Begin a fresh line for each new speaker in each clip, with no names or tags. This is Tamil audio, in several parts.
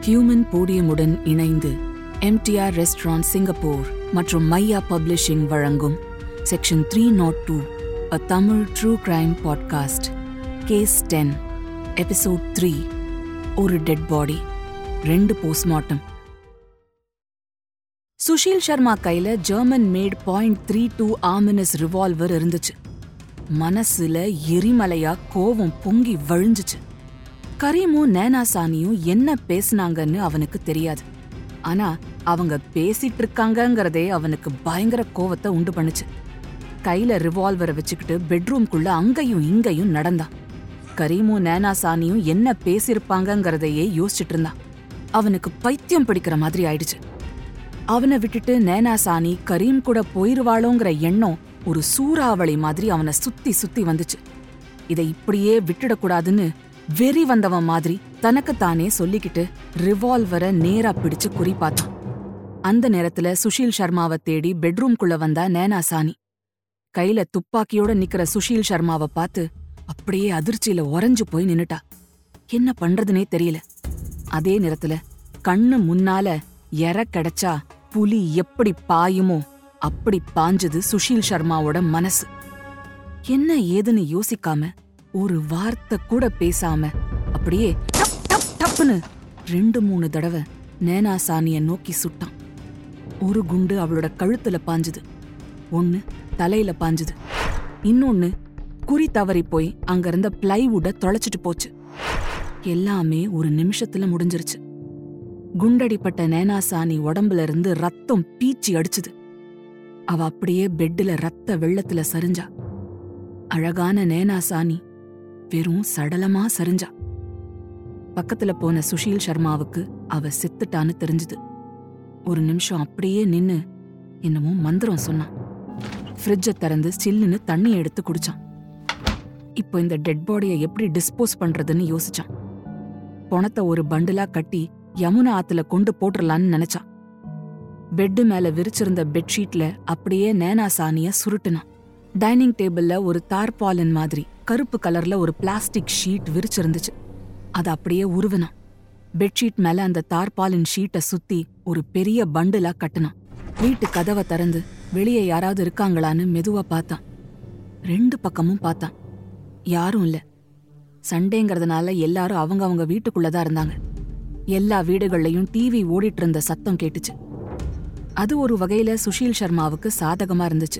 ஹியூமன் போடியமுடன் இணைந்து எம்டிஆர் ரெஸ்டாரண்ட் சிங்கப்பூர் மற்றும் மையா பப்ளிஷிங் வழங்கும் section three naught two a Tamil true crime podcast case ten episode three ஒரு டெட் பாடி ரெண்டு போஸ்ட்மார்ட்டம் சுஷீல் சர்மா கையில German made point three two Arminius revolver இருந்துச்சு மனசுல எரிமலையா கோவம் பொங்கி வழிஞ்சுச்சு கரீமும் நேனாசானியும் என்ன பேசுனாங்கன்னு அவனுக்கு தெரியாது ஆனா அவங்க பேசிட்டு இருக்காங்கங்கிறதே அவனுக்கு பயங்கர கோவத்தை உண்டு பண்ணுச்சு கையில ரிவால்வரை வச்சுக்கிட்டு பெட்ரூம்குள்ள அங்கேயும் இங்கேயும் நடந்தான் கரீமும் நேனாசானியும் என்ன பேசியிருப்பாங்கங்கிறதையே யோசிச்சுட்டு இருந்தான் அவனுக்கு பைத்தியம் பிடிக்கிற மாதிரி ஆயிடுச்சு அவனை விட்டுட்டு நேனாசானி கரீம் கூட போயிருவாளோங்கிற எண்ணம் ஒரு சூறாவளி மாதிரி அவனை சுத்தி சுத்தி வந்துச்சு இதை இப்படியே விட்டுடக்கூடாதுன்னு வெறி வந்தவன் மாதிரி தனக்குத்தானே சொல்லிக்கிட்டு ரிவால்வரை நேரா பிடிச்சு குறி பார்த்தான் அந்த நேரத்துல சுஷீல் சர்மாவை தேடி பெட்ரூம்குள்ள வந்தா நேனாசானி கையில துப்பாக்கியோட நிக்கிற சுஷீல் சர்மாவை பார்த்து அப்படியே அதிர்ச்சியில உறைஞ்சு போய் நின்னுட்டா என்ன பண்றதுனே தெரியல அதே நேரத்துல கண்ணு முன்னால எற கிடைச்சா புலி எப்படி பாயுமோ அப்படி பாஞ்சது சுஷீல் சர்மாவோட மனசு என்ன ஏதுன்னு யோசிக்காம ஒரு வார்த்தை கூட பேசாம அப்படியே டப் டப் டப்னு ரெண்டு மூணு தடவை நேனா சானிய நோக்கி சுட்டான் ஒரு குண்டு அவளோட கழுத்துல பாஞ்சுது ஒன்னு தலையில பாஞ்சுது இன்னொன்னு குறி தவறி போய் அங்க இருந்த பிளைவுட தொலைச்சிட்டு போச்சு எல்லாமே ஒரு நிமிஷத்துல முடிஞ்சிருச்சு குண்டடிப்பட்ட நேனாசானி உடம்புல இருந்து ரத்தம் பீச்சி அடிச்சுது அவ அப்படியே பெட்டுல ரத்த வெள்ளத்துல சரிஞ்சா அழகான நேனாசானி வெறும் சடலமா சரிஞ்சா பக்கத்துல போன சுஷீல் சர்மாவுக்கு அவ செத்துட்டான்னு தெரிஞ்சுது ஒரு நிமிஷம் அப்படியே நின்னு என்னமோ மந்திரம் சொன்னான் ஃப்ரிட்ஜை திறந்து சில்லுன்னு தண்ணி எடுத்து குடிச்சான் இப்போ இந்த டெட் பாடியை எப்படி டிஸ்போஸ் பண்றதுன்னு யோசிச்சான் பணத்தை ஒரு பண்டிலா கட்டி யமுனா ஆத்துல கொண்டு போட்டுறலான்னு நினைச்சான் பெட்டு மேல விரிச்சிருந்த பெட்ஷீட்ல அப்படியே நேனா சாணிய சுருட்டுனான் டைனிங் டேபிள்ல ஒரு தார்பாலின் மாதிரி கருப்பு கலர்ல ஒரு பிளாஸ்டிக் ஷீட் விரிச்சிருந்துச்சு அது அப்படியே உருவினான் பெட்ஷீட் மேல அந்த தார்பாலின் ஷீட்டை சுத்தி ஒரு பெரிய பண்டிலா கட்டுனான் வீட்டு கதவை திறந்து வெளியே யாராவது இருக்காங்களான்னு மெதுவா பார்த்தான் ரெண்டு பக்கமும் பார்த்தான் யாரும் இல்ல சண்டேங்கிறதுனால எல்லாரும் அவங்க அவங்க வீட்டுக்குள்ளதான் இருந்தாங்க எல்லா வீடுகள்லயும் டிவி ஓடிட்டு இருந்த சத்தம் கேட்டுச்சு அது ஒரு வகையில சுஷீல் சர்மாவுக்கு சாதகமா இருந்துச்சு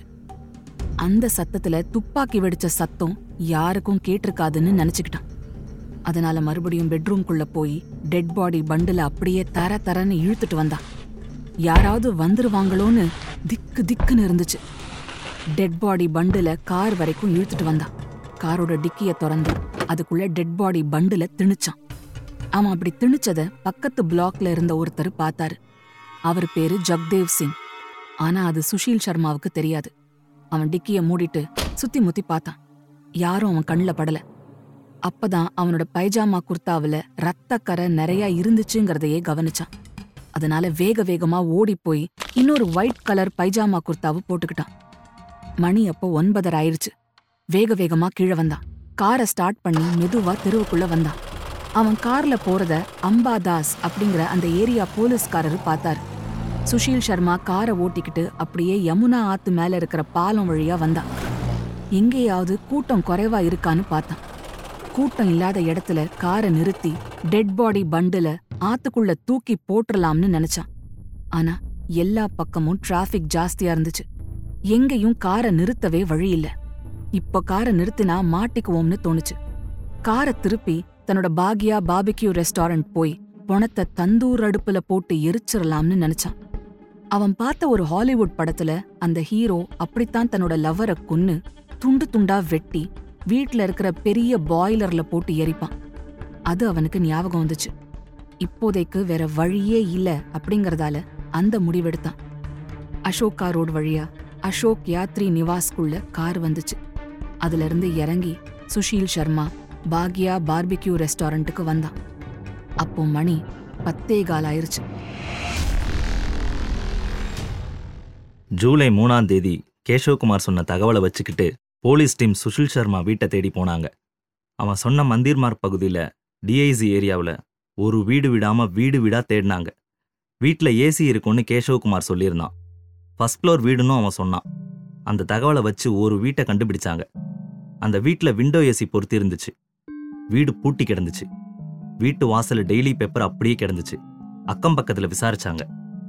அந்த சத்தத்துல துப்பாக்கி வெடிச்ச சத்தம் யாருக்கும் கேட்டிருக்காதுன்னு நினைச்சுக்கிட்டான் அதனால மறுபடியும் பெட்ரூம்குள்ள போய் டெட் பாடி பண்டுல அப்படியே தர தரன்னு இழுத்துட்டு வந்தான் யாராவது வந்துருவாங்களோன்னு திக்கு திக்குன்னு இருந்துச்சு டெட் பாடி பண்டுல கார் வரைக்கும் இழுத்துட்டு வந்தான் காரோட டிக்கிய திறந்து அதுக்குள்ள டெட் பாடி பண்டுல திணிச்சான் அவன் அப்படி திணிச்சத பக்கத்து பிளாக்ல இருந்த ஒருத்தர் பார்த்தாரு அவர் பேரு ஜக்தேவ் சிங் ஆனா அது சுஷீல் சர்மாவுக்கு தெரியாது அவன் டிக்கிய மூடிட்டு சுத்தி முத்தி பார்த்தான் யாரும் அவன் கண்ணுல படல அப்பதான் அவனோட பைஜாமா குர்தாவுல ரத்தக்கரை நிறைய இருந்துச்சுங்கிறதையே கவனிச்சான் அதனால வேக வேகமா ஓடி போய் இன்னொரு ஒயிட் கலர் பைஜாமா குர்தாவை போட்டுக்கிட்டான் மணி அப்போ ஒன்பதரை ஆயிருச்சு வேக வேகமா கீழே வந்தான் காரை ஸ்டார்ட் பண்ணி மெதுவா தெருவுக்குள்ள வந்தான் அவன் கார்ல போறத அம்பாதாஸ் அப்படிங்கிற அந்த ஏரியா போலீஸ்காரரு பார்த்தாரு சுஷீல் சர்மா காரை ஓட்டிக்கிட்டு அப்படியே யமுனா ஆத்து மேல இருக்கிற பாலம் வழியா வந்தான் எங்கேயாவது கூட்டம் குறைவா இருக்கான்னு பார்த்தான் கூட்டம் இல்லாத இடத்துல காரை நிறுத்தி டெட் பாடி பண்டுல ஆத்துக்குள்ள தூக்கி போட்டுறலாம்னு நினைச்சான் ஆனா எல்லா பக்கமும் டிராஃபிக் ஜாஸ்தியா இருந்துச்சு எங்கேயும் காரை நிறுத்தவே வழி இல்ல இப்ப காரை நிறுத்தினா மாட்டிக்குவோம்னு தோணுச்சு காரை திருப்பி தன்னோட பாகியா பாபிக்யூ ரெஸ்டாரண்ட் போய் பணத்தை தந்தூர் அடுப்புல போட்டு எரிச்சிடலாம்னு நினைச்சான் அவன் பார்த்த ஒரு ஹாலிவுட் படத்துல அந்த ஹீரோ அப்படித்தான் தன்னோட லவ்வரை கொன்னு துண்டு துண்டா வெட்டி வீட்ல இருக்கிற பெரிய பாய்லர்ல போட்டு எரிப்பான் அது அவனுக்கு ஞாபகம் வந்துச்சு இப்போதைக்கு வேற வழியே இல்ல அப்படிங்கறதால அந்த முடிவெடுத்தான் அசோகா ரோடு வழியா அசோக் யாத்ரி நிவாஸ்குள்ள கார் வந்துச்சு அதுல இருந்து இறங்கி சுஷீல் சர்மா பாக்யா பார்பிக்யூ ரெஸ்டாரண்ட்டுக்கு வந்தான் அப்போ மணி பத்தே கால் ஆயிருச்சு
ஜூலை மூணாம் தேதி கேஷவகுமார் சொன்ன தகவலை வச்சுக்கிட்டு போலீஸ் டீம் சுஷில் சர்மா வீட்டை தேடி போனாங்க அவன் சொன்ன மந்திர்மார்க் பகுதியில் டிஐசி ஏரியாவில் ஒரு வீடு விடாம வீடு வீடா தேடினாங்க வீட்ல ஏசி இருக்கும்னு கேசவகுமார் சொல்லியிருந்தான் ஃபர்ஸ்ட் ஃப்ளோர் வீடுன்னு அவன் சொன்னான் அந்த தகவலை வச்சு ஒரு வீட்டை கண்டுபிடிச்சாங்க அந்த வீட்ல விண்டோ ஏசி பொருத்தி இருந்துச்சு வீடு பூட்டி கிடந்துச்சு வீட்டு வாசல்ல டெய்லி பேப்பர் அப்படியே கிடந்துச்சு அக்கம் பக்கத்துல விசாரிச்சாங்க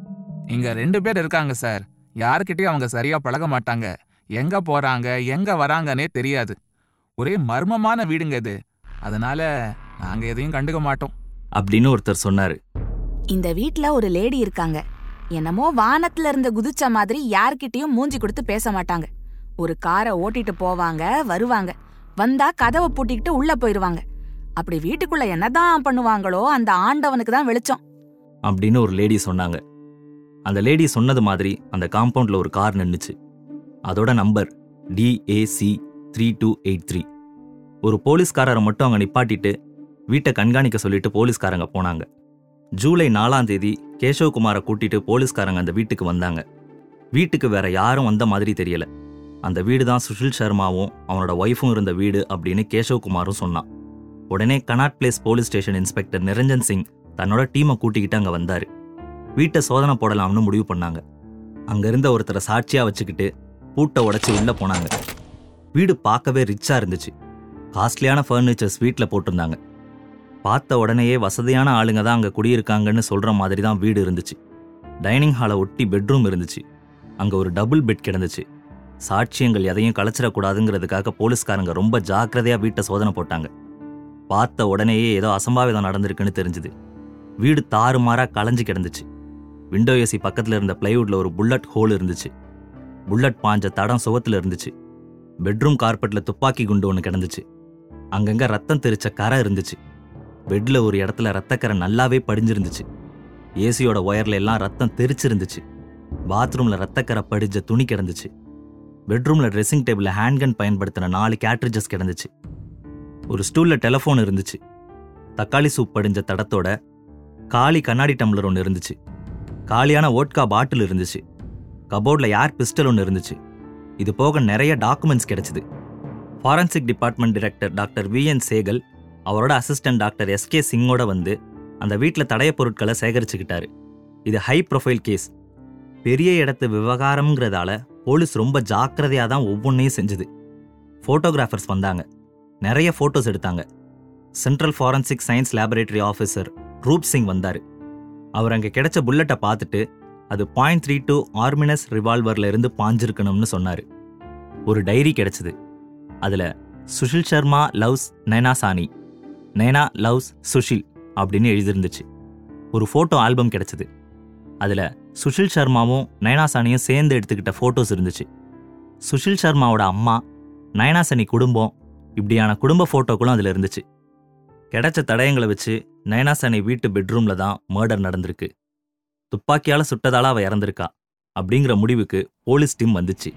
இங்க ரெண்டு பேர் இருக்காங்க சார் யாருக்கிட்டயும் அவங்க சரியா பழக மாட்டாங்க எங்க போறாங்க எங்க வராங்கன்னே தெரியாது ஒரே மர்மமான வீடுங்க இது அதனால நாங்க எதையும் கண்டுக்க மாட்டோம்
அப்படின்னு ஒருத்தர் சொன்னாரு
இந்த வீட்ல ஒரு லேடி இருக்காங்க என்னமோ வானத்துல இருந்த குதிச்ச மாதிரி யார்கிட்டயும் மூஞ்சி கொடுத்து பேச மாட்டாங்க ஒரு காரை ஓட்டிட்டு போவாங்க வருவாங்க வந்தா கதவை பூட்டிக்கிட்டு உள்ள போயிருவாங்க அப்படி வீட்டுக்குள்ள என்னதான் பண்ணுவாங்களோ அந்த ஆண்டவனுக்கு தான் வெளிச்சம்
அப்படின்னு ஒரு லேடி சொன்னாங்க அந்த லேடி சொன்னது மாதிரி அந்த காம்பவுண்ட்ல ஒரு கார் நின்னுச்சு அதோட number DAC three two eight three ஒரு போலீஸ்காரரை மட்டும் அங்கே நிப்பாட்டிட்டு வீட்டை கண்காணிக்க சொல்லிட்டு போலீஸ்காரங்க போனாங்க ஜூலை நாலாம் தேதி கேசவகுமாரை கூட்டிட்டு போலீஸ்காரங்க அந்த வீட்டுக்கு வந்தாங்க வீட்டுக்கு வேற யாரும் வந்த மாதிரி தெரியல அந்த வீடு தான் சுஷில் சர்மாவும் அவனோட ஒய்ஃபும் இருந்த வீடு அப்படின்னு கேசவகுமாரும் சொன்னான் உடனே Connaught Place police station inspector Niranjan Singh தன்னோட டீமை கூட்டிக்கிட்டு அங்கே வந்தார் வீட்டை சோதனை போடலாம்னு முடிவு பண்ணாங்க அங்க இருந்த ஒருத்தரை சாட்சியா வச்சுக்கிட்டு பூட்டை உடைச்சு உள்ள போனாங்க வீடு பார்க்கவே ரிச்சா இருந்துச்சு காஸ்ட்லியான ஃபர்னிச்சர்ஸ் வீட்டில் போட்டிருந்தாங்க பார்த்த உடனேயே வசதியான ஆளுங்க தான் அங்கே குடியிருக்காங்கன்னு சொல்ற மாதிரி தான் வீடு இருந்துச்சு டைனிங் ஹாலை ஒட்டி பெட்ரூம் இருந்துச்சு அங்கே ஒரு டபுள் பெட் கிடந்துச்சு சாட்சியங்கள் எதையும் கலைச்சிடக்கூடாதுங்கிறதுக்காக போலீஸ்காரங்க ரொம்ப ஜாக்கிரதையா வீட்டை சோதனை போட்டாங்க பார்த்த உடனேயே ஏதோ அசம்பாவிதம் நடந்திருக்குன்னு தெரிஞ்சுது வீடு தாறுமாறா களைஞ்சு கிடந்துச்சு விண்டோ ஏசி பக்கத்துல இருந்த பிளைவுட்ல ஒரு புல்லட் ஹோல் இருந்துச்சு புல்லட் பாஞ்ச தடம் சுவத்துல இருந்துச்சு பெட்ரூம் கார்பெட்ல துப்பாக்கி குண்டு ஒன்று கிடந்துச்சு அங்கங்க ரத்தம் தெரிச்ச கரை இருந்துச்சு பெட்ல ஒரு இடத்துல ரத்தக்கரை நல்லாவே படிஞ்சிருந்துச்சு ஏசியோட ஒயர்ல எல்லாம் ரத்தம் தெரிச்சிருந்துச்சு பாத்ரூம்ல ரத்தக்கரை படிஞ்ச துணி கிடந்துச்சு பெட்ரூம்ல ட்ரெஸ்ஸிங் டேபிள்ல ஹேண்ட்கன் பயன்படுத்தின நாலு கேட்ரிஜஸ் கிடந்துச்சு ஒரு ஸ்டூல்ல டெலிஃபோன் இருந்துச்சு தக்காளி சூப் படிஞ்ச தடத்தோட காலி கண்ணாடி டம்ளர் ஒன்று இருந்துச்சு காலியான ஓட்கா பாட்டில் இருந்துச்சு கபோர்டில் ஏர் பிஸ்டல் ஒன்று இருந்துச்சு இது போக நிறைய டாக்குமெண்ட்ஸ் கிடைச்சிது forensic department director doctor V N Sehgal அவரோட அசிஸ்டன்ட் டாக்டர் எஸ்கே சிங்கோட வந்து அந்த வீட்டில் தடயப் பொருட்களை சேகரிச்சுக்கிட்டாரு இது ஹை ப்ரொஃபைல் கேஸ் பெரிய இடத்து விவகாரம்ங்கிறதால போலீஸ் ரொம்ப ஜாக்கிரதையாக தான் ஒவ்வொன்றையும் செஞ்சுது ஃபோட்டோகிராஃபர்ஸ் வந்தாங்க நிறைய ஃபோட்டோஸ் எடுத்தாங்க central forensic science laboratory officer Roop Singh வந்தார் அவர் அங்கே கிடைச்ச புல்லட்டை பார்த்துட்டு அது பாயிண்ட் த்ரீ டூ ஆர்மினஸ் ரிவால்வர்ல இருந்து பாஞ்சிருக்கணும்னு சொன்னார் ஒரு டைரி கிடைச்சது அதில் சுஷில் சர்மா லவ்ஸ் நைனா சானி நைனா லவ்ஸ் சுஷில் அப்படின்னு எழுதியிருந்துச்சு ஒரு ஃபோட்டோ ஆல்பம் கிடைச்சது அதில் சுஷில் சர்மாவும் நயனா சானியும் சேர்ந்து எடுத்துக்கிட்ட ஃபோட்டோஸ் இருந்துச்சு சுஷில் சர்மாவோட அம்மா நயனா சனி குடும்பம் இப்படியான குடும்ப ஃபோட்டோக்களும் அதில் இருந்துச்சு கிடைச்ச தடயங்களை வச்சு நயனாசானி வீட்டு பெட்ரூம்ல தான் மர்டர் நடந்திருக்கு துப்பாக்கியால சுட்டதால அவ இறந்திருக்கா அப்படிங்கிற முடிவுக்கு போலீஸ் டீம் வந்துச்சு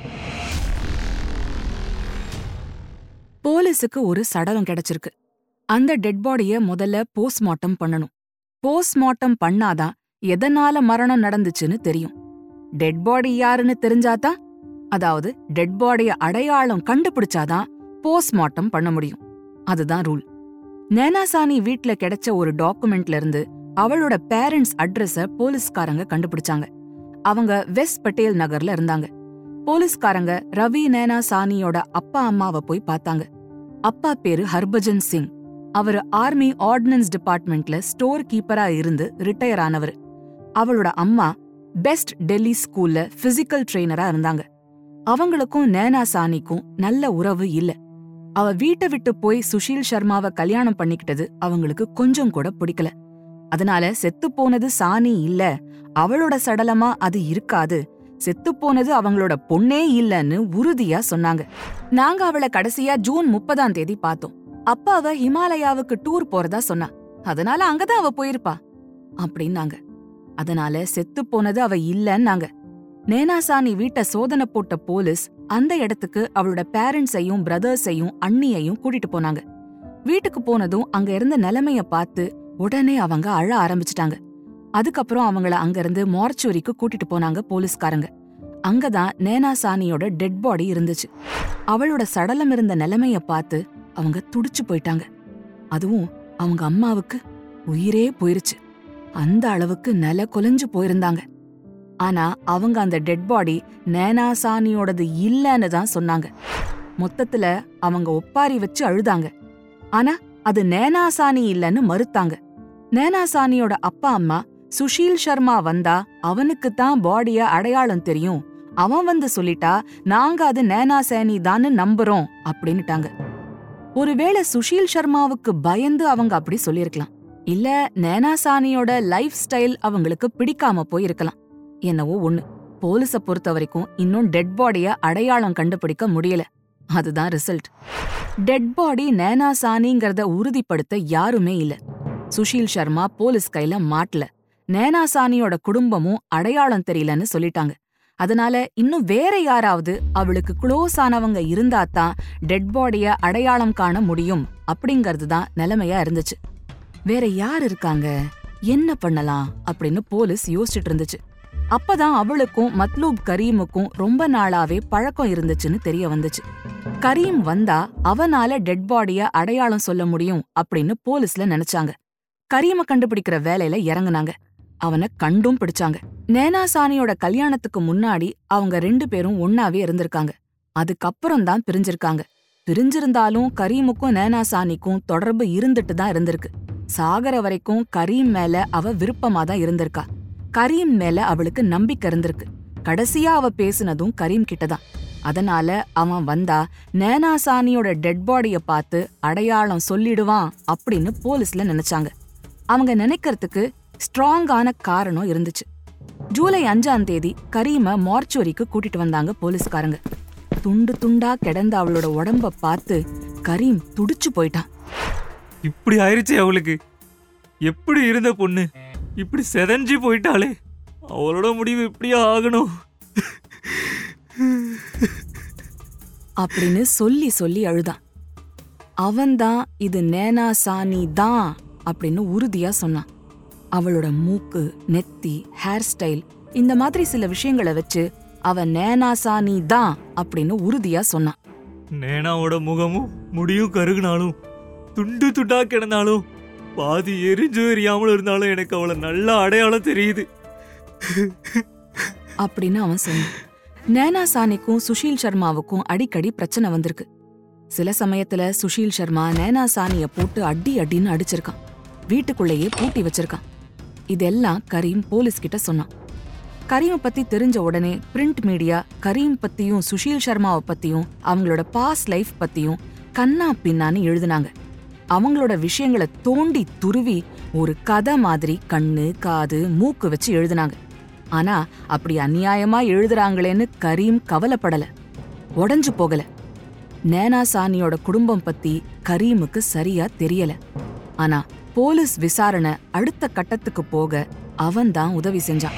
போலீஸுக்கு ஒரு சடலம் கிடைச்சிருக்கு அந்த டெட் பாடிய முதல்ல போஸ்ட்மார்ட்டம் பண்ணணும் போஸ்ட்மார்ட்டம் பண்ணாதான் எதனால மரணம் நடந்துச்சுன்னு தெரியும் டெட் பாடி யாருன்னு தெரிஞ்சாதான் அதாவது டெட் பாடிய அடையாளம் கண்டுபிடிச்சாதான் போஸ்ட்மார்ட்டம் பண்ண முடியும் அதுதான் ரூல் நேனாசானி வீட்ல கிடைச்ச ஒரு டாக்குமெண்ட்ல இருந்து அவளோட பேரண்ட்ஸ் அட்ரஸ போலீஸ்காரங்க கண்டுபிடிச்சாங்க அவங்க வெஸ்ட் பட்டேல் நகர்ல இருந்தாங்க போலீஸ்காரங்க ரவி நேனா சானியோட அப்பா அம்மாவை போய் பார்த்தாங்க அப்பா பேரு ஹர்பஜன் சிங் அவரு ஆர்மி ஆர்டினன்ஸ் டிபார்ட்மெண்ட்ல ஸ்டோர் கீப்பரா இருந்து ரிட்டையர் ஆனவர் அவளோட அம்மா பெஸ்ட் டெல்லி ஸ்கூல்ல பிசிக்கல் ட்ரெயினரா இருந்தாங்க அவங்களுக்கும் நேனா சானிக்கும் நல்ல உறவு இல்ல அவ வீட்டை விட்டு போய் சுஷீல் சர்மாவை கல்யாணம் பண்ணிக்கிட்டது அவங்களுக்கு கொஞ்சம் கூட பிடிக்கல அதனால செத்து போனது சாணி இல்ல அவளோட சடலமா அது இருக்காது செத்து போனது அவங்களோட பொண்ணே இல்லன்னு உறுதியா சொன்னாங்க நாங்க அவளை கடைசியா ஜூன் முப்பதாம் தேதி பார்த்தோம் அப்ப அவ ஹிமாலயாவுக்கு டூர் போறதா சொன்னா அதனால அங்கதான் அவ போயிருப்பா அப்படின்னாங்க அதனால செத்து போனது அவ இல்லன்னாங்க நேனாசானி வீட்டை சோதனை போட்ட போலீஸ் அந்த இடத்துக்கு அவளோட பேரண்ட்ஸையும் பிரதர்ஸையும் அண்ணியையும் கூட்டிட்டு போனாங்க வீட்டுக்கு போனதும் அங்க இருந்த நிலைமைய பார்த்து உடனே அவங்க அழ ஆரம்பிச்சிட்டாங்க அதுக்கப்புறம் அவங்கள அங்கிருந்து மார்ச்சுவரிக்கு கூட்டிட்டு போனாங்க போலீஸ்காரங்க அங்கதான் நேனா சானியோட டெட் பாடி இருந்துச்சு அவளோட சடலம் இருந்த நிலைமைய பார்த்து அவங்க துடிச்சு போயிட்டாங்க அதுவும் அவங்க அம்மாவுக்கு உயிரே போயிருச்சு அந்த அளவுக்கு நில கொலைஞ்சு போயிருந்தாங்க ஆனா அவங்க அந்த டெட் பாடி நேனாசானியோடது இல்லன்னு தான் சொன்னாங்க மொத்தத்துல அவங்க ஒப்பாரி வச்சு அழுதாங்க ஆனா அது நேனாசானி இல்லன்னு மறுத்தாங்க நேனாசானியோட அப்பா அம்மா சுஷீல் சர்மா வந்தா அவனுக்கு தான் பாடிய அடையாளம் தெரியும் அவன் வந்து சொல்லிட்டா நாங்க அது நேனாசானி தான்னு நம்புறோம் அப்படின்னுட்டாங்க ஒருவேளை சுஷீல் சர்மாவுக்கு பயந்து அவங்க அப்படி சொல்லிருக்கலாம் இல்ல நேனாசானியோட லைஃப் ஸ்டைல் அவங்களுக்கு பிடிக்காம போயிருக்கலாம் என்னவோ ஒண்ணு போலீஸ பொறுத்த வரைக்கும் இன்னும் டெட் பாடிய அடையாளம் கண்டுபிடிக்க முடியல அதுதான் ரிசல்ட் டெட் பாடி நேனாசானிங்கிறத உறுதிப்படுத்த யாருமே இல்ல சுஷீல் சர்மா போலீஸ் கையில மாட்டல நேனாசானியோட குடும்பமும் அடையாளம் தெரியலன்னு சொல்லிட்டாங்க அதனால இன்னும் வேற யாராவது அவளுக்கு க்ளோஸ் ஆனவங்க இருந்தாதான் டெட் பாடிய அடையாளம் காண முடியும் அப்படிங்கிறது தான் நிலைமையா இருந்துச்சு வேற யார் இருக்காங்க என்ன பண்ணலாம் அப்படின்னு போலீஸ் யோசிச்சுட்டு இருந்துச்சு அப்பதான் அவளுக்கும் மத்லூப் கரீமுக்கும் ரொம்ப நாளாவே பழக்கம் இருந்துச்சுன்னு தெரிய வந்துச்சு கரீம் வந்தா அவனால டெட் பாடிய அடையாளம் சொல்ல முடியும் அப்படின்னு போலீஸ்ல நினைச்சாங்க கரீம கண்டுபிடிக்கிற வேலையில இறங்குனாங்க அவனை கண்டும் பிடிச்சாங்க நேனாசானியோட கல்யாணத்துக்கு முன்னாடி அவங்க ரெண்டு பேரும் ஒன்னாவே இருந்திருக்காங்க அதுக்கப்புறம் தான் பிரிஞ்சிருக்காங்க பிரிஞ்சிருந்தாலும் கரீமுக்கும் நேனாசானிக்கும் தொடர்பு இருந்துட்டு தான் இருந்திருக்கு சாகர வரைக்கும் கரீம் மேல அவ விருப்பமா தான் இருந்திருக்கா கரீம் மேல அவளுக்கு நம்பிக்கை இருந்திருக்கு கடைசியா அவ பேசுனதும் கரீம் கிட்டதான் அதனால அவன் வந்தா நேனாசானியோட டெட் பாடிய பார்த்து அடையாளம் சொல்லிடுவான் அப்படின்னு போலீஸ்ல நினைச்சாங்க அவங்க நினைக்கிறதுக்கு ஸ்ட்ராங்கான காரணம் இருந்துச்சு ஜூலை அஞ்சாம் தேதி கரீம மார்ச்சுவரிக்கு கூட்டிட்டு வந்தாங்க போலீஸ்காரங்க துண்டு துண்டா கிடந்த அவளோட உடம்ப பார்த்து கரீம் துடிச்சு போயிட்டான்
இப்படி ஆயிருச்சு அவளுக்கு எப்படி இருந்த பொண்ணு இப்படி செதஞ்சு போயிட்டாளே அவளோட முடிவு இப்படியே ஆகணும்
அப்படின்னு சொல்லி சொல்லி அழுதான் அவன்தான் இது நேனா சாணி தான் அப்படின்னு உறுதியா சொன்னான் அவளோட மூக்கு நெத்தி ஹேர் ஸ்டைல் இந்த மாதிரி சில விஷயங்களை வச்சு அவன் நேனா சாணி தான் அப்படின்னு உறுதியா சொன்னான்
நேனாவோட முகமும் முடியும் கருகுனாலும் துண்டு துண்டா கிடந்தாலும் பாதி எரிஞ்சு எரியாமலும் இருந்தாலும் எனக்கு அவளை நல்ல அடையாளம் தெரியுது
அப்படின்னு அவன் சொன்னான் நேனா சானிக்கும் சுஷீல் சர்மாவுக்கும் அடிக்கடி பிரச்சனை வந்திருக்கு சில சமயத்துல சுஷீல் சர்மா நேனா சானிய போட்டு அடி அடின்னு அடிச்சிருக்கான் வீட்டுக்குள்ளேயே பூட்டி வச்சிருக்கான் இதெல்லாம் கரீம் போலீஸ் கிட்ட சொன்னான் கரீமை பத்தி தெரிஞ்ச உடனே பிரிண்ட் மீடியா கரீம் பத்தியும் சுஷீல் சர்மாவை பத்தியும் அவங்களோட பாஸ் லைஃப் பத்தியும் கண்ணா பின்னான்னு எழுதுனாங்க அவங்களோட விஷயங்களை தோண்டி துருவி ஒரு கதை மாதிரி கண்ணு காது மூக்கு வச்சு எழுதுனாங்க ஆனா அப்படி அநியாயமா எழுதுறாங்களேன்னு கரீம் கவலைப்படல உடைஞ்சு போகல நேனா சானியோட குடும்பம் பத்தி கரீமுக்கு சரியா தெரியல ஆனா போலீஸ் விசாரணை அடுத்த கட்டத்துக்கு போக அவன்தான் உதவி செஞ்சான்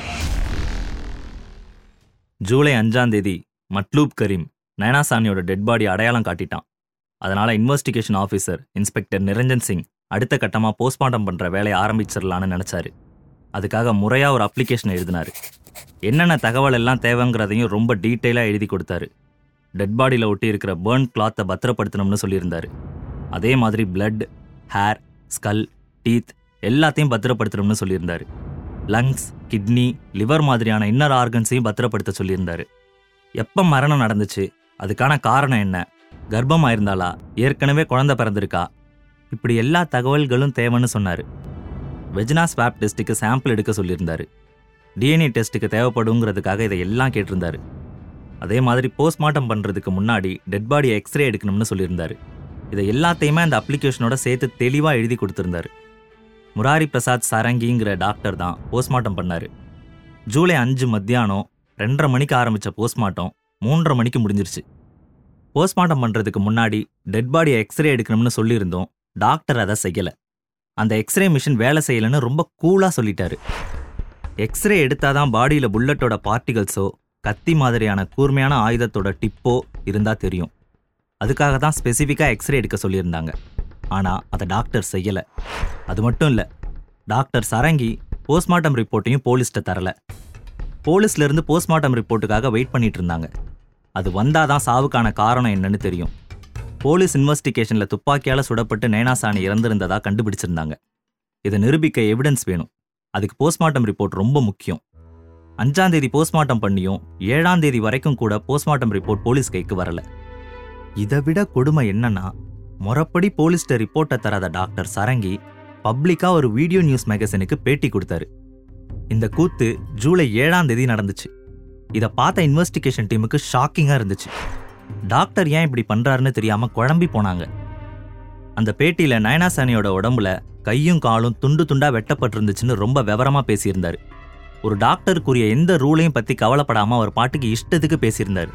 ஜூலை அஞ்சாம் தேதி மட்லூப் கரீம் நயனாசானியோட டெட் பாடி அடையாளம் காட்டிட்டான் அதனால investigation officer inspector Niranjan Singh அடுத்த கட்டமா போஸ்ட்மார்ட்டம் பண்ற வேலையை ஆரம்பிச்சிடலான்னு நினைச்சாரு அதுக்காக முறையா ஒரு அப்ளிகேஷன் எழுதினாரு என்னென்ன தகவல் எல்லாம் தேவைங்கிறதையும் ரொம்ப டீட்டெயிலா எழுதி கொடுத்தாரு டெட் பாடியில் ஒட்டி இருக்கிற பேர்ன் கிளாத்தை பத்திரப்படுத்தணும்னு சொல்லியிருந்தாரு அதே மாதிரி பிளட் ஹேர் ஸ்கல் டீத் எல்லாத்தையும் பத்திரப்படுத்தணும்னு சொல்லியிருந்தாரு லங்ஸ் கிட்னி லிவர் மாதிரியான இன்னர் ஆர்கன்ஸையும் பத்திரப்படுத்த சொல்லியிருந்தாரு எப்போ மரணம் நடந்துச்சு அதுக்கான காரணம் என்ன கர்ப்பமாக இருந்தாளா ஏற்கனவே குழந்தை பிறந்திருக்கா இப்படி எல்லா தகவல்களும் தேவைன்னு சொன்னார் வெஜினா ஸ்வாப் டெஸ்ட்டுக்கு சாம்பிள் எடுக்க சொல்லியிருந்தாரு டிஎன்ஏ டெஸ்ட்டுக்கு தேவைப்படுங்கிறதுக்காக இதை எல்லாம் கேட்டிருந்தாரு அதே மாதிரி போஸ்ட்மார்ட்டம் பண்ணுறதுக்கு முன்னாடி டெட் பாடி எக்ஸ்ரே எடுக்கணும்னு சொல்லியிருந்தாரு இதை எல்லாத்தையுமே அந்த அப்ளிகேஷனோட சேர்த்து தெளிவாக எழுதி கொடுத்துருந்தாரு முராரி பிரசாத் சரங்கிங்கிற டாக்டர் தான் போஸ்ட்மார்ட்டம் பண்ணாரு ஜூலை அஞ்சு மத்தியானம் ரெண்டரை மணிக்கு ஆரம்பிச்ச போஸ்ட்மார்ட்டம் மூன்றரை மணிக்கு முடிஞ்சிருச்சு போஸ்ட்மார்ட்டம் பண்றதுக்கு முன்னாடி டெட் பாடி எக்ஸ்ரே எடுக்கணும்னு சொல்லியிருந்தோம் டாக்டர் அதை செய்யல அந்த எக்ஸ்ரே மிஷின் வேலை செய்யலைன்னு ரொம்ப கூலா சொல்லிட்டாரு எக்ஸ்ரே எடுத்தாதான் பாடியில புல்லட்டோட பார்ட்டிகல்ஸோ கத்தி மாதிரியான கூர்மையான ஆயுதத்தோட டிப்போ இருந்தா தெரியும் அதுக்காக தான் ஸ்பெசிஃபிக்காக எக்ஸ்ரே எடுக்க சொல்லியிருந்தாங்க ஆனால் அதை டாக்டர் செய்யலை அது மட்டும் இல்லை டாக்டர் சரங்கி போஸ்ட்மார்ட்டம் ரிப்போர்ட்டையும் போலீஸ்கிட்ட தரல போலீஸ்ல இருந்து போஸ்ட்மார்ட்டம் ரிப்போர்ட்டுக்காக வெயிட் பண்ணிட்டு இருந்தாங்க அது வந்தாதான் சாவுக்கான காரணம் என்னன்னு தெரியும் போலீஸ் இன்வெஸ்டிகேஷன்ல துப்பாக்கியால சுடப்பட்டு நேனாசாணி இறந்திருந்ததா கண்டுபிடிச்சிருந்தாங்க இதை நிரூபிக்க எவிடன்ஸ் வேணும் அதுக்கு போஸ்ட்மார்ட்டம் ரிப்போர்ட் ரொம்ப முக்கியம் அஞ்சாம் தேதி போஸ்ட்மார்ட்டம் பண்ணியும் ஏழாம் தேதி வரைக்கும் கூட போஸ்ட்மார்ட்டம் ரிப்போர்ட் போலீஸ் கைக்கு வரல இதை விட கொடுமை என்னன்னா முறப்படி போலீஸ்ட ரிப்போர்ட்டை தராத டாக்டர் சரங்கி பப்ளிக்கா ஒரு வீடியோ நியூஸ் மேகசினுக்கு பேட்டி கொடுத்தாரு இந்த கூத்து ஜூலை ஏழாம் தேதி நடந்துச்சு இதை பார்த்த இன்வெஸ்டிகேஷன் டீமுக்கு ஷாக்கிங்கா இருந்துச்சு டாக்டர் ஏன் இப்படி பண்றாருன்னு தெரியாம குழம்பி போனாங்க அந்த பேட்டியில நயனாசானியோட உடம்புல கையும் காலும் துண்டு துண்டா வெட்டப்பட்டிருந்துச்சுன்னு ரொம்ப விவரமா பேசியிருந்தாரு ஒரு டாக்டருக்குரிய எந்த ரூலையும் பத்தி கவலைப்படாம அவர் பாட்டுக்கு இஷ்டத்துக்கு பேசியிருந்தாரு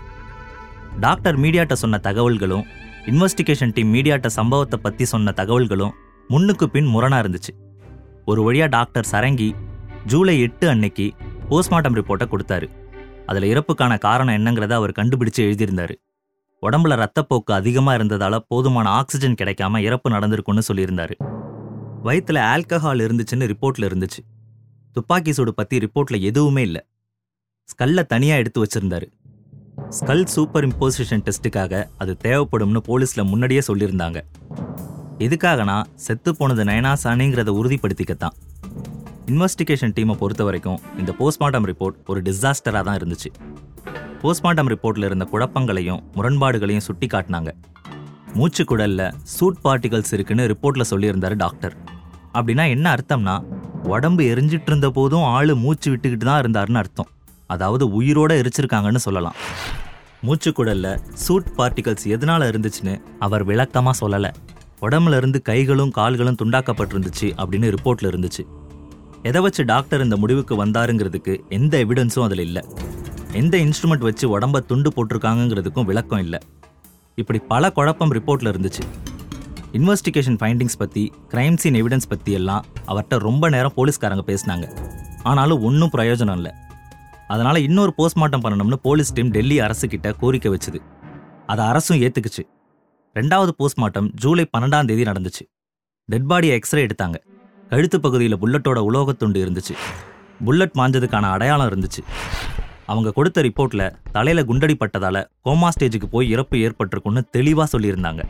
டாக்டர் மீடியாட்ட சொன்ன தகவல்களும் இன்வெஸ்டிகேஷன் டீம் மீடியாட்ட சம்பவத்தை பத்தி சொன்ன தகவல்களும் முன்னுக்கு பின் முரணா இருந்துச்சு ஒரு வழியா டாக்டர் சரங்கி ஜூலை எட்டு அன்னைக்கு போஸ்ட்மார்ட்டம் ரிப்போர்ட்டை கொடுத்தாரு அதுல இறப்புக்கான காரணம் என்னங்கிறத அவர் கண்டுபிடிச்சு எழுதியிருந்தாரு உடம்புல ரத்தப்போக்கு அதிகமா இருந்ததால போதுமான ஆக்சிஜன் கிடைக்காம இறப்பு நடந்திருக்கும்னு சொல்லியிருந்தாரு வயித்துல ஆல்கஹால் இருந்துச்சுன்னு ரிப்போர்ட்ல இருந்துச்சு துப்பாக்கி சூடு பத்தி ரிப்போர்ட்ல எதுவுமே இல்ல ஸ்கல்ல தனியா எடுத்து வச்சிருந்தாரு ஸ்கல் சூப்பர் இம்போசிஷன் டெஸ்ட்டுக்காக அது தேவைப்படும்னு போலீஸ்ல முன்னாடியே சொல்லியிருந்தாங்க எதுக்காகனா செத்து போனது நயனாசானிங்கிறத உறுதிப்படுத்திக்கத்தான் இன்வெஸ்டிகேஷன் டீமை பொறுத்த வரைக்கும் இந்த போஸ்ட்மார்ட்டம் ரிப்போர்ட் ஒரு டிசாஸ்டராக தான் இருந்துச்சு போஸ்ட்மார்ட்டம் ரிப்போர்ட்ல இருந்த குழப்பங்களையும் முரண்பாடுகளையும் சுட்டி காட்டினாங்க மூச்சுக்குடல்ல சூட் பார்ட்டிகல்ஸ் இருக்குன்னு ரிப்போர்ட்ல சொல்லியிருந்தாரு டாக்டர் அப்படின்னா என்ன அர்த்தம்னா உடம்பு எரிஞ்சிட்டு இருந்த போதும் ஆளு மூச்சு விட்டுக்கிட்டு தான் இருந்தாருன்னு அர்த்தம் அதாவது உயிரோட எரிச்சிருக்காங்கன்னு சொல்லலாம் மூச்சுக்குடல்ல சூட் பார்ட்டிகல்ஸ் எதனால இருந்துச்சுன்னு அவர் விளக்கமா சொல்லல உடம்புல இருந்து கைகளும் கால்களும் துண்டாக்கப்பட்டிருந்துச்சு அப்படின்னு ரிப்போர்ட்ல இருந்துச்சு எதை வச்சு டாக்டர் இந்த முடிவுக்கு வந்தாருங்கிறதுக்கு எந்த எவிடன்ஸும் அதில் இல்லை எந்த இன்ஸ்ட்ருமெண்ட் வச்சு உடம்ப துண்டு போட்டிருக்காங்கங்கிறதுக்கும் விளக்கம் இல்லை இப்படி பல குழப்பம் ரிப்போர்ட்ல இருந்துச்சு இன்வெஸ்டிகேஷன் ஃபைண்டிங்ஸ் பற்றி கிரைம் சீன் எவிடன்ஸ் பற்றி எல்லாம் அவர்கிட்ட ரொம்ப நேரம் போலீஸ்காரங்க பேசினாங்க ஆனாலும் ஒன்றும் பிரயோஜனம் இல்லை அதனால இன்னொரு போஸ்ட்மார்ட்டம் பண்ணணும்னு போலீஸ் டீம் டெல்லி அரசு கிட்ட கோரிக்கை வச்சுது அதை அரசும் ஏத்துக்குச்சு ரெண்டாவது போஸ்ட்மார்ட்டம் ஜூலை பன்னெண்டாம் தேதி நடந்துச்சு டெட் பாடியை எக்ஸ்ரே எடுத்தாங்க கழுத்து பகுதியில் புல்லட்டோட உலோகத்துண்டு இருந்துச்சு புல்லட் மாஞ்சதுக்கான அடையாளம் இருந்துச்சு அவங்க கொடுத்த ரிப்போர்ட்ல தலையில குண்டடி பட்டதால கோமா ஸ்டேஜுக்கு போய் இறப்பு ஏற்பட்டிருக்குன்னு தெளிவா சொல்லியிருந்தாங்க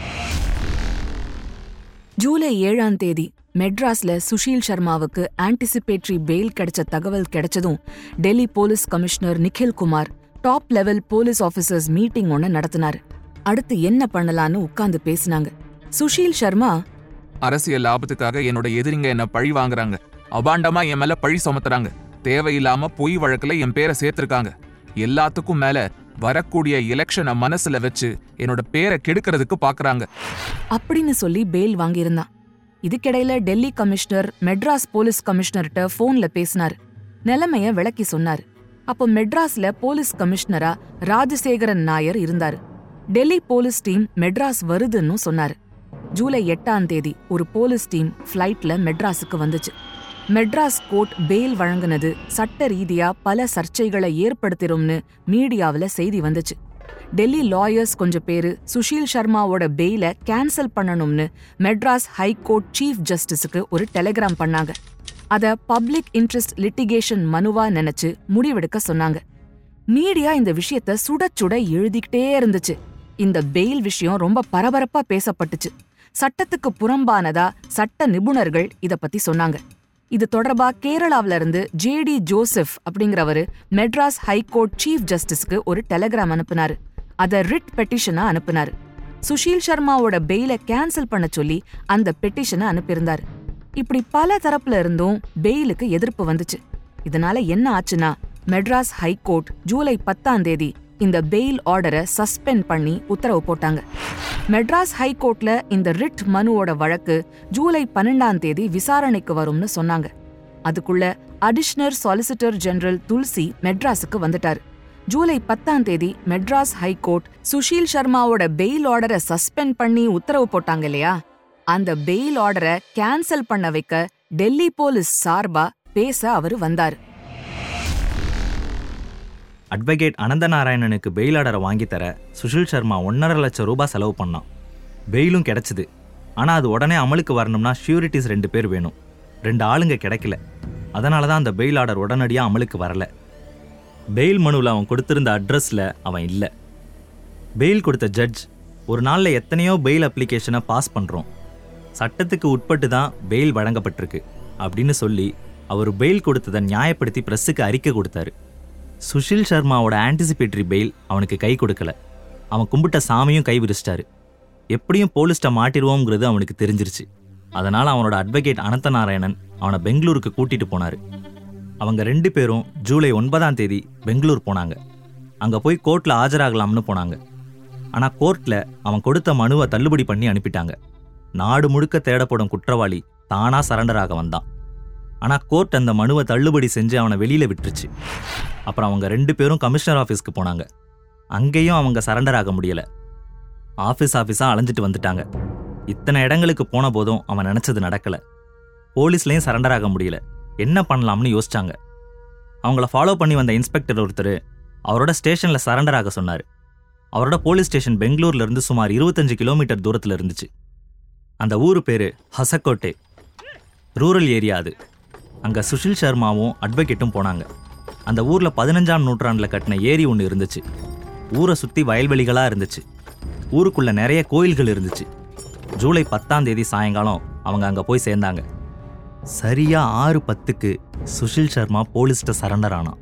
ஜூலை ஏழாம் தேதி மெட்ராஸ்ல சுஷீல் சர்மாவுக்கு ஆன்டிசிபேட்டரி பெயில் கிடைச்ச தகவல் கிடைச்சதும் Delhi police commissioner Nikhil Kumar top level police officers meeting ஒன்னு நடத்தினாரு அடுத்து என்ன பண்ணலான்னு உட்கார்ந்து பேசினாங்க சுஷீல் சர்மா
அரசியல் லாபத்துக்காக என்னோட எதிரிங்க என்ன பழி வாங்குறாங்க அபாண்டமா என் மேல பழி சுமத்துறாங்க தேவையில்லாம பொய் வழக்குல என் பேரை சேர்த்திருக்காங்க எல்லாத்துக்கும் மேல வரக்கூடிய எலெக்ஷனை மனசுல வச்சு என்னோட பேரை கெடுக்கிறதுக்கு பாக்குறாங்க
அப்படின்னு சொல்லி பெயில் வாங்கியிருந்தான் இதுக்கிடையில டெல்லி கமிஷனர் மெட்ராஸ் போலீஸ் கமிஷனர்கிட்ட போன்ல பேசினாரு நிலைமைய விளக்கி சொன்னாரு அப்போ மெட்ராஸ்ல போலீஸ் கமிஷனரா ராஜசேகரன் நாயர் இருந்தாரு டெல்லி போலீஸ் டீம் மெட்ராஸ் வருதுன்னு சொன்னாரு ஜூலை எட்டாம் தேதி ஒரு போலீஸ் டீம் ஃப்ளைட்ல மெட்ராஸுக்கு வந்துச்சு மெட்ராஸ் கோர்ட் பெயில் வழங்குனது சட்ட ரீதியா பல சர்ச்சைகளை ஏற்படுத்திரும்னு மீடியாவுல செய்தி வந்துச்சு டெல்லி லாயர்ஸ் கொஞ்சம் பேரு சுஷீல் சர்மாவோட பெயில கேன்சல் பண்ணணும்னு மெட்ராஸ் ஹைகோர்ட் சீஃப் ஜஸ்டிஸுக்கு ஒரு டெலிகிராம் பண்ணாங்க அத பப்ளிக் இன்ட்ரெஸ்ட் லிட்டிகேஷன் மனுவா நினைச்சு முடிவெடுக்க சொன்னாங்க மீடியா இந்த விஷயத்த சுட சுட எழுதிக்கிட்டே இருந்துச்சு இந்த பெயில் விஷயம் ரொம்ப பரபரப்பா பேசப்பட்டுச்சு சட்டத்துக்கு புறம்பானதா சட்ட நிபுணர்கள் இத பத்தி சொன்னாங்க இது தொடர்பா கேரளாவில இருந்து JD Joseph அப்படிங்கிறவரு Madras high court chief ஜஸ்டிஸ்க்கு ஒரு டெலிகிராம் அனுப்புனாரு அத ரிட் பெட்டிஷனா அனுப்புனாரு சுஷீல் சர்மாவோட பெயில கேன்சல் பண்ண சொல்லி அந்த பெட்டிஷனை அனுப்பியிருந்தாரு இப்படி பல தரப்புல இருந்தும் பெயிலுக்கு எதிர்ப்பு வந்துச்சு இதனால என்ன ஆச்சுன்னா மெட்ராஸ் ஹைகோர்ட் ஜூலை பத்தாம் தேதி இந்த பெயில் ஆர்டரை சஸ்பெண்ட் பண்ணி உத்தரவு போட்டாங்க மெட்ராஸ் ஹைகோர்ட்ல இந்த ரிட் மனுவோட வழக்கு ஜூலை பன்னெண்டாம் தேதி விசாரணைக்கு வரும்னு சொன்னாங்க அதுக்குள்ள அடிஷனர் சொலிசிட்டர் ஜெனரல் துல்சி மெட்ராஸுக்கு வந்துட்டாரு ஜூலை பத்தாம் தேதி மெட்ராஸ் ஹைகோர்ட் சுஷீல் சர்மாவோட பெயில் ஆர்டரை சஸ்பெண்ட் பண்ணி உத்தரவு போட்டாங்க இல்லையா அந்த பெயில் ஆர்டரை கேன்சல் பண்ண வைக்க டெல்லி போலீஸ் சார்பா பேச அவரு வந்தாரு
அட்வொகேட் அனந்தநாராயணனுக்கு பெயில் ஆர்டரை வாங்கி தர சுஷில் சர்மா ஒன்றரை லட்சம் ரூபாய் செலவு பண்ணான் பெயிலும் கிடைச்சிது ஆனால் அது உடனே அமலுக்கு வரணும்னா ஷூரிட்டிஸ் ரெண்டு பேர் வேணும் ரெண்டு ஆளுங்க கிடைக்கல அதனால தான் அந்த பெயில் ஆர்டர் உடனடியாக அமலுக்கு வரல பெயில் மனுவில் அவன் கொடுத்திருந்த அட்ரஸில் அவன் இல்லை பெயில் கொடுத்த ஜட்ஜ் ஒரு நாளில் எத்தனையோ பெயில் அப்ளிகேஷனை பாஸ் பண்ணுறோம் சட்டத்துக்கு உட்பட்டு தான் பெயில் வழங்கப்பட்டிருக்கு அப்படின்னு சொல்லி அவர் பெயில் கொடுத்ததை நியாயப்படுத்தி பிரஸ்ஸுக்கு அறிக்கை கொடுத்தாரு சுஷில் சர்மாவோட ஆன்டிசிபேட்டரி பெயில் அவனுக்கு கை கொடுக்கல அவன் கும்பிட்ட சாமியும் கை விரிச்சிட்டாரு எப்படியும் போலீஸ்ட்ட மாட்டிடுவோங்கிறது அவனுக்கு தெரிஞ்சிருச்சு அதனால அவனோட அட்வொகேட் அனந்த நாராயணன் அவனை பெங்களூருக்கு கூட்டிட்டு போனாரு அவங்க ரெண்டு பேரும் ஜூலை ஒன்பதாம் தேதி பெங்களூர் போனாங்க அங்க போய் கோர்ட்ல ஆஜராகலாம்னு போனாங்க ஆனா கோர்ட்ல அவன் கொடுத்த மனுவை தள்ளுபடி பண்ணி அனுப்பிட்டாங்க நாடு முழுக்க தேடப்படும் குற்றவாளி தானா சரண்டர் ஆக வந்தான் ஆனா கோர்ட் அந்த மனுவை தள்ளுபடி செஞ்சு அவனை வெளியில விட்டுருச்சு அப்புறம் அவங்க ரெண்டு பேரும் கமிஷனர் ஆஃபீஸ்க்கு போனாங்க அங்கேயும் அவங்க சரண்டர் ஆக முடியல ஆஃபீஸ் ஆஃபீஸா அலைஞ்சிட்டு வந்துட்டாங்க இத்தனை இடங்களுக்கு போன போதும் அவன் நினைச்சது நடக்கல போலீஸ்லயும் சரண்டர் ஆக முடியல என்ன பண்ணலாம்னு யோசிச்சாங்க அவங்கள ஃபாலோ பண்ணி வந்த இன்ஸ்பெக்டர் ஒருத்தர் அவரோட ஸ்டேஷன்ல சரண்டர் ஆக சொன்னார் அவரோட போலீஸ் ஸ்டேஷன் பெங்களூர்ல இருந்து சுமார் இருபத்தஞ்சு கிலோமீட்டர் தூரத்துல இருந்துச்சு அந்த ஊர் பேரு ஹசக்கோட்டை ரூரல் ஏரியா அது அங்க சுஷில் சர்மாவும் அட்வொகேட்டும் போனாங்க அந்த ஊர்ல பதினஞ்சாம் நூற்றாண்டுல கட்டின ஏரி ஒன்று இருந்துச்சு ஊரை சுத்தி வயல்வெளிகளா இருந்துச்சு ஊருக்குள்ள நிறைய கோயில்கள் இருந்துச்சு ஜூலை பத்தாம் தேதி சாயங்காலம் அவங்க அங்க போய் சேர்ந்தாங்க சரியா ஆறு பத்துக்கு சுஷில் சர்மா போலீஸ்ட்ட சரண்டர் ஆனான்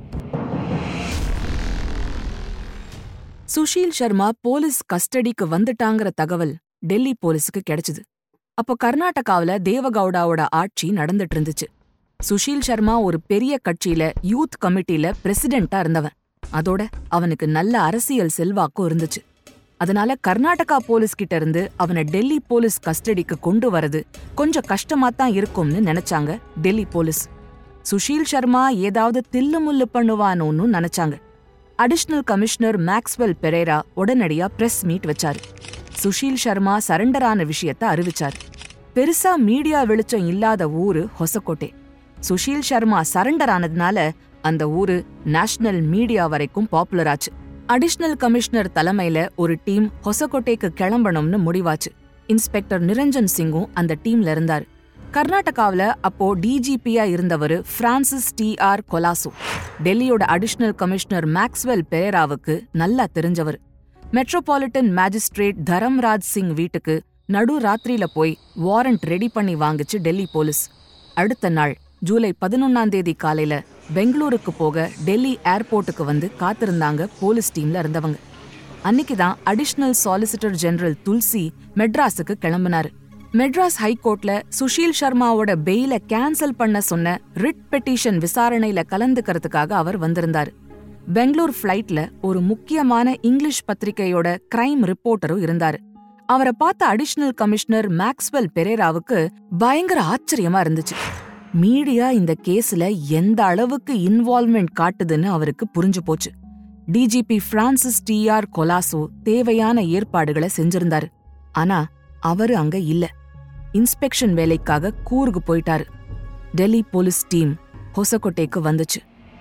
சுஷீல் சர்மா போலீஸ் கஸ்டடிக்கு வந்துட்டாங்கிற தகவல் டெல்லி போலீஸுக்கு கிடைச்சது அப்போ கர்நாடகாவுல தேவகவுடாவோட ஆட்சி நடந்துட்டு இருந்துச்சு சுஷீல் சர்மா ஒரு பெரிய கட்சியில யூத் கமிட்டில பிரசிடென்ட்டா இருந்தவன் அதோட அவனுக்கு நல்ல அரசியல் செல்வாக்கும் இருந்துச்சு அதனால கர்நாடகா போலீஸ் கிட்ட இருந்து அவனை டெல்லி போலீஸ் கஸ்டடிக்கு கொண்டு வரது கொஞ்சம் கஷ்டமா தான் இருக்கும்னு நினைச்சாங்க டெல்லி போலீஸ் சுஷீல் சர்மா ஏதாவது தில்லுமுல்லு பண்ணுவானோன்னு நினைச்சாங்க அடிஷனல் கமிஷனர் மேக்ஸ்வெல் பெரேரா உடனடியா பிரஸ் மீட் வச்சாரு சுஷீல் சர்மா சரண்டர் ஆன விஷயத்த அறிவிச்சாரு பெருசா மீடியா வெளிச்சம் இல்லாத ஊரு ஹொசக்கோட்டை சுஷீல் சர்மா சரண்டர் ஆனதுனால அந்த ஊரு நேஷனல் மீடியா வரைக்கும் பாப்புலர் ஆச்சு அடிஷனல் கமிஷனர் தலைமையில ஒரு டீம் ஹொசக்கோட்டைக்கு கிளம்பணும்னு முடிவாச்சு இன்ஸ்பெக்டர் நிரஞ்சன் சிங்கும் அந்த டீம்ல இருந்தாரு கர்நாடகாவுல அப்போ டிஜிபியா இருந்தவர் பிரான்சிஸ் டி ஆர் கொலாசோ டெல்லியோட அடிஷனல் கமிஷனர் மேக்ஸ்வெல் பெரேராவுக்கு நல்லா தெரிஞ்சவர் மெட்ரோபாலிட்டன் மேஜிஸ்ட்ரேட் தரம்ராஜ் சிங் வீட்டுக்கு நடு ராத்திரியில போய் வாரண்ட் ரெடி பண்ணி வாங்குச்சு டெல்லி போலீஸ் அடுத்த நாள் ஜூலை பதினொன்னாம் தேதி காலையில பெங்களூருக்கு போக டெல்லி ஏர்போர்ட்டுக்கு வந்து காத்திருந்தாங்க போலீஸ் டீம்ல இருந்தவங்க அன்னைக்கு தான் அடிஷனல் சாலிசிட்டர் ஜெனரல் துல்சி மெட்ராஸுக்கு கிளம்பினாரு மெட்ராஸ் ஹைகோர்ட்ல சுஷீல் சர்மாவோட பெயில கேன்சல் பண்ண சொன்ன ரிட் பெட்டிஷன் விசாரணையில கலந்துக்கிறதுக்காக அவர் வந்திருந்தாரு பெங்களூர் ஃப்ளைட்ல ஒரு முக்கியமான இங்கிலீஷ் பத்திரிகையோட கிரைம் ரிப்போர்ட்டரும் இருந்தாரு அவரை பார்த்த அடிஷனல் கமிஷனர் மேக்ஸ்வெல் பெரேராவுக்கு பயங்கர ஆச்சரியமா இருந்துச்சு மீடியா இந்த கேஸ்ல எந்த அளவுக்கு இன்வால்வ்மெண்ட் காட்டுதுன்னு அவருக்கு புரிஞ்சு போச்சு DGP Francis T R Colaco தேவையான ஏற்பாடுகளை செஞ்சிருந்தாரு ஆனா அவரு அங்க இல்ல இன்ஸ்பெக்ஷன் வேலைக்காக கூர்கு போயிட்டாரு டெல்லி போலீஸ் டீம் ஹொசக்கோட்டைக்கு வந்துச்சு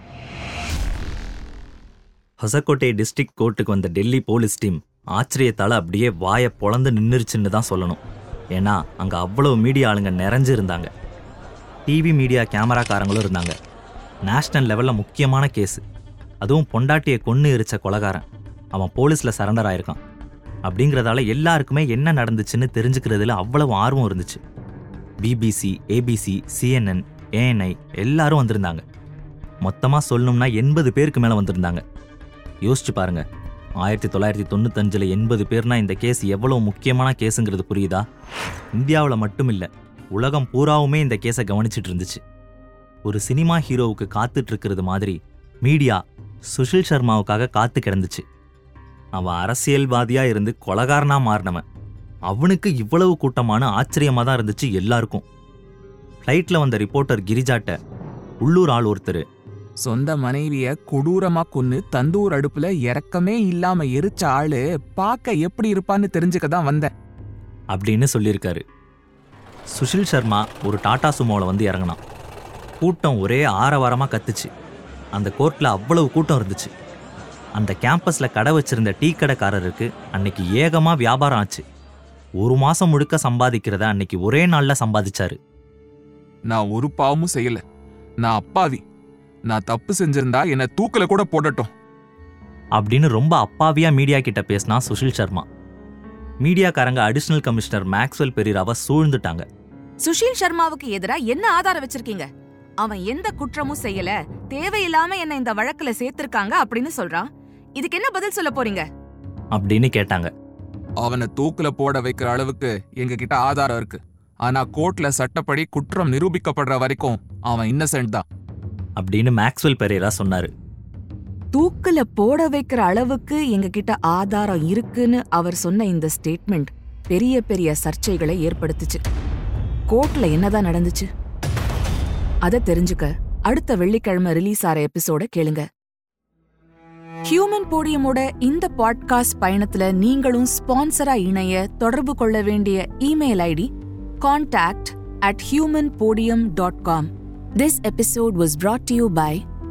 ஹொசக்கோட்டை டிஸ்ட்ரிக்ட் கோர்ட்டுக்கு வந்த டெல்லி போலீஸ் டீம் ஆச்சரியத்தால அப்படியே வாயை பொளந்து நின்னுருச்சுன்னு தான் சொல்லணும் ஏன்னா அங்க அவ்வளவு மீடியா ஆளுங்க நிறைஞ்சு இருந்தாங்க டிவி மீடியா கேமராக்காரங்களும் இருந்தாங்க நேஷனல் லெவலில் முக்கியமான கேஸ் அதுவும் பொண்டாட்டியை கொன்று எரிச்ச கொலகாரன் அவன் போலீஸில் சரண்டர் ஆயிருக்கான் அப்படிங்கிறதால எல்லாருக்குமே என்ன நடந்துச்சுன்னு தெரிஞ்சுக்கிறதுல அவ்வளவு ஆர்வம் இருந்துச்சு பிபிசி ஏபிசி சிஎன்என் ஏஎன்ஐ எல்லாரும் வந்திருந்தாங்க மொத்தமாக சொல்லணும்னா எண்பது பேருக்கு மேலே வந்திருந்தாங்க யோசிச்சு பாருங்க ஆயிரத்தி தொள்ளாயிரத்தி தொண்ணூத்தஞ்சில் எண்பது பேர்னா இந்த கேஸ் எவ்வளவு முக்கியமான கேஸுங்கிறது புரியுதா இந்தியாவில் மட்டும் இல்லை உலகம் பூராவுமே இந்த கேஸை கவனிச்சிட்டு இருந்துச்சு ஒரு சினிமா ஹீரோவுக்கு காத்துட்டு இருக்கிறது மாதிரி மீடியா சுஷில் சர்மாவுக்காக காத்து கிடந்துச்சு அவன் அரசியல்வாதியா இருந்து கொலகாரனா மாறினவன் அவனுக்கு இவ்வளவு கூட்டமான ஆச்சரியமா தான் இருந்துச்சு எல்லாருக்கும் ஃப்ளைட்ல வந்த ரிப்போர்ட்டர் கிரிஜாட்ட உள்ளூர் ஆள் ஒருத்தர்
சொந்த மனைவிய கொடூரமா கொன்னு தந்தூர் அடுப்புல இறக்கமே இல்லாம எரிச்ச ஆளு பார்க்க எப்படி இருப்பான்னு தெரிஞ்சுக்க தான் வந்தேன்
அப்படின்னு சொல்லியிருக்காரு சுஷில் சர்மா ஒரு டாடா சுமோவில் வந்து இறங்கினான் கூட்டம் ஒரே ஆரவாரமாக கத்துச்சு அந்த கோர்ட்டில் அவ்வளவு கூட்டம் இருந்துச்சு அந்த கேம்பஸில் கடை வச்சிருந்த டீ கடைக்காரருக்கு அன்னைக்கு ஏகமாக வியாபாரம் ஆச்சு ஒரு மாதம் முழுக்க சம்பாதிக்கிறத அன்னைக்கு ஒரே நாளில் சம்பாதிச்சாரு
நான் ஒரு பாவமும் செய்யல நான் அப்பாவி நான் தப்பு செஞ்சிருந்தா என்ன தூக்கல கூட போடட்டும்
அப்படின்னு ரொம்ப அப்பாவியா மீடியா கிட்ட பேசினா சுஷில் சர்மா மீடியாக்காரங்க அடிஷனல் கமிஷனர் மேக்ஸ்வெல் பெரீராவை சூழ்ந்துட்டாங்க
சுஷீல் சர்மாவுக்கு எதிரா என்ன ஆதாரம் வச்சிருக்கீங்க அவன் எந்த குற்றமும் செய்யல தேவையில்லாம என்ன இந்த வழக்குல சேர்த்திருக்காங்க அப்படின்னு சொல்றான் இதுக்கு என்ன பதில் சொல்ல போறீங்க
அப்படின்னு கேட்டாங்க
அவனை தூக்குல போட வைக்கிற அளவுக்கு எங்க கிட்ட ஆதாரம் இருக்கு ஆனா கோர்ட்ல சட்டப்படி குற்றம் நிரூபிக்கப்படுற வரைக்கும் அவன் இன்னசென்ட் தான்
அப்படின்னு மேக்ஸ்வெல் பெரேரா சொன்னாரு
தூக்குல போட வைக்கிற அளவுக்கு எங்க கிட்ட ஆதாரம் இருக்குன்னு அவர் சொன்ன இந்த ஸ்டேட்மெண்ட் பெரிய பெரிய சர்ச்சைகளை ஏற்படுத்துச்சு கோர்ட்ல என்னதான் நடந்துச்சு அத தெரிஞ்சுக்க அடுத்த வெள்ளிக்கிழமை ரிலீஸ் ஆற எபிசோட கேளுங்க ஹியூமன் போடியமோட இந்த பாட்காஸ்ட் பயணத்துல நீங்களும் ஸ்பான்சரா இணைய தொடர்பு கொள்ள வேண்டிய email ID contact at human podium dot com this episode was brought to you by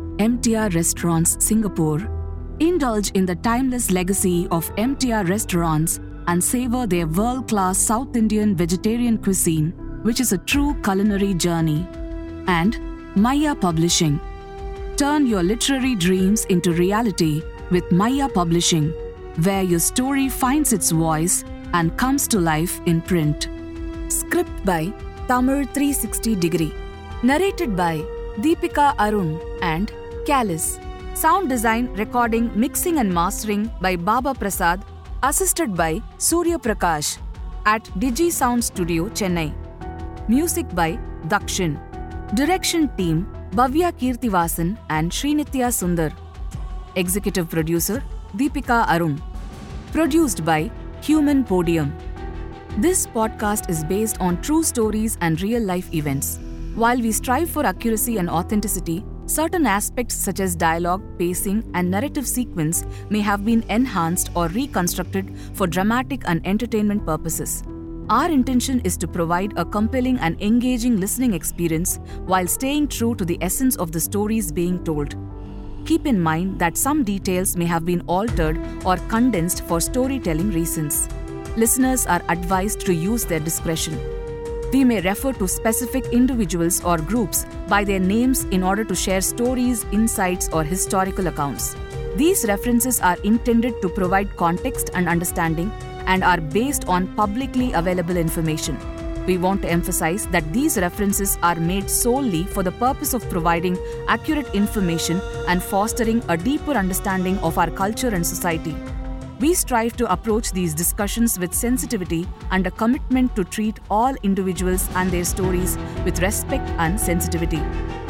MTR Restaurants Singapore. Indulge in the timeless legacy of MTR restaurants and savor their world class South Indian vegetarian cuisine, which is a true culinary journey. And Maya Publishing. Turn your literary dreams into reality with Maya Publishing, where your story finds its voice and comes to life in print. Script by Tamil 360 Degree. Narrated by Deepika Arun and Callus. Sound design, recording, mixing, and mastering by Baba Prasad, assisted by Surya Prakash at Digi Sound Studio, Chennai. Music by Dakshin. Direction team Bhavya Kirtivasan and Srinitya Sundar. Executive producer Deepika Arun. Produced by Human Podium. This podcast is based on true stories and real life events. While we strive for accuracy and authenticity, certain aspects such as dialogue, pacing, and narrative sequence may have been enhanced or reconstructed for dramatic and entertainment purposes. Our intention is to provide a compelling and engaging listening experience while staying true to the essence of the stories being told. Keep in mind that some details may have been altered or condensed for storytelling reasons. Listeners are advised to use their discretion. We may refer to specific individuals or groups by their names in order to share stories, insights, or historical accounts. These references are intended to provide context and understanding and are based on publicly available information. We want to emphasize that these references are made solely for the purpose of providing accurate information and fostering a deeper understanding of our culture and society. We strive to approach these discussions with sensitivity and a commitment to treat all individuals and their stories with respect and sensitivity.